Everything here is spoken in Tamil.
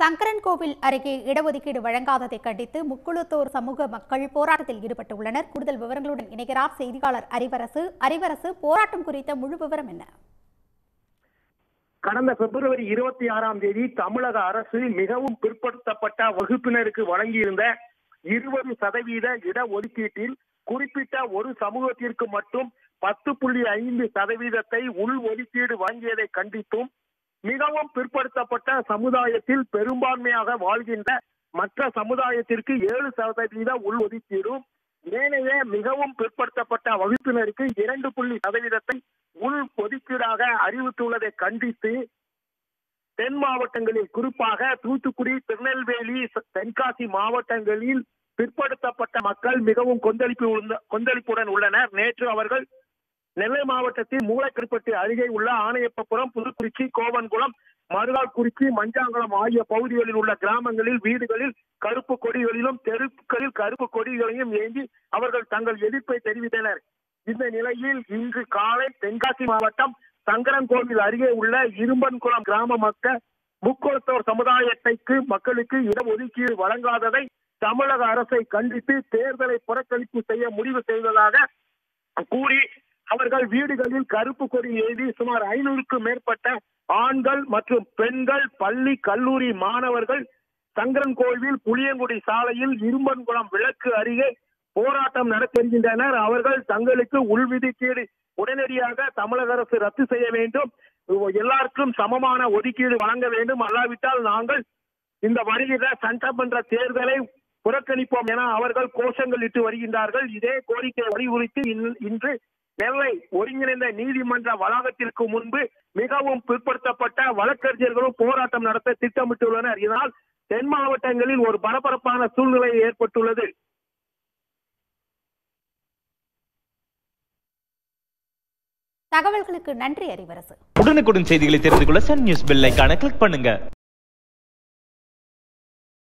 சங்கரன்கோவில் அருகே இடஒதுக்கீடு வழங்காததை கண்டித்து முக்குளத்தூர் சமூக மக்கள் போராட்டத்தில் ஈடுபட்டுள்ளனர் கூடுதல் விவரங்களுடன் இணைகிறார் செய்தியாளர் அறிவரசு அறிவரசு போராட்டம் குறித்த முழு விவரம் என்ன கடந்த பிப்ரவரி இருபத்தி ஆறாம் தேதி தமிழக அரசு மிகவும் பிற்படுத்தப்பட்ட வகுப்பினருக்கு வழங்கியிருந்த இருபது சதவீத இடஒதுக்கீட்டில் குறிப்பிட்ட ஒரு சமூகத்திற்கு மட்டும் பத்து புள்ளி ஐந்து சதவீதத்தை உள் ஒதுக்கீடு வழங்கியதை கண்டித்தும் மிகவும் பிற்படுத்தப்பட்ட சமுதாயத்தில் பெரும்பான்மையாக வாழ்கின்ற மற்ற சமுதாயத்திற்கு ஏழு சதவீத உள் ஒதுக்கீடும் ஏனைய மிகவும் பிற்படுத்தப்பட்ட வகுப்பினருக்கு இரண்டு புள்ளி சதவீதத்தை உள் ஒதுக்கீடாக அறிவித்துள்ளதை கண்டித்து தென் மாவட்டங்களில் குறிப்பாக தூத்துக்குடி திருநெல்வேலி தென்காசி மாவட்டங்களில் பிற்படுத்தப்பட்ட மக்கள் மிகவும் கொந்தளிப்பு உள்ள- கொந்தளிப்புடன் உள்ளனர் நேற்று அவர்கள் நெல்லை மாவட்டத்தில் மூளைக்கருப்பட்டி அருகே உள்ள ஆணையப்பபுரம் புதுக்குறிச்சி கோவன்குளம் மருதாக்குறிச்சி மஞ்சாங்குளம் ஆகிய பகுதிகளில் உள்ள கிராமங்களில் வீடுகளில் கருப்பு கொடிகளிலும் தெருக்களில் கருப்பு கொடிகளையும் ஏந்தி அவர்கள் தங்கள் எதிர்ப்பை தெரிவித்தனர் இந்த நிலையில் இன்று காலை தென்காசி மாவட்டம் சங்கரன்கோவில் அருகே உள்ள இரும்பன்குளம் கிராம மக்கள் முக்குளத்தோர் சமுதாயத்தைக்கு மக்களுக்கு இடஒதுக்கீடு வழங்காததை தமிழக அரசை கண்டித்து தேர்தலை புறக்கணிப்பு செய்ய முடிவு செய்ததாக கூறி அவர்கள் வீடுகளில் கருப்பு கொடி எழுதி சுமார் ஐநூறுக்கும் மேற்பட்ட ஆண்கள் மற்றும் பெண்கள் பள்ளி கல்லூரி மாணவர்கள் சங்கரன் கோவில் புளியங்குடி சாலையில் இரும்பன்குளம் விளக்கு அருகே போராட்டம் நடத்தி வருகின்றனர் அவர்கள் தங்களுக்கு உள்விதிக்கீடு உடனடியாக தமிழக அரசு ரத்து செய்ய வேண்டும் எல்லாருக்கும் சமமான ஒதுக்கீடு வழங்க வேண்டும் அல்லாவிட்டால் நாங்கள் இந்த வருகிற சட்டமன்ற தேர்தலை புறக்கணிப்போம் என அவர்கள் கோஷங்கள் இட்டு வருகின்றார்கள் இதே கோரிக்கை வலியுறுத்தி இன்- இன்று நெல்லை ஒருங்கிணைந்த நீதிமன்ற வளாகத்திற்கு முன்பு மிகவும் பிற்படுத்தப்பட்ட வழக்கறிஞர்களும் போராட்டம் நடத்த திட்டமிட்டுள்ளனர் இதனால் தென் மாவட்டங்களில் ஒரு பரபரப்பான சூழ்நிலை ஏற்பட்டுள்ளது தகவல்களுக்கு நன்றி அறிவரசு உடனுக்குடன் செய்திகளை தெரிந்து கொள்ள சன் நியூஸ் பெல் ஐகானை கிளிக் பண்ணுங்க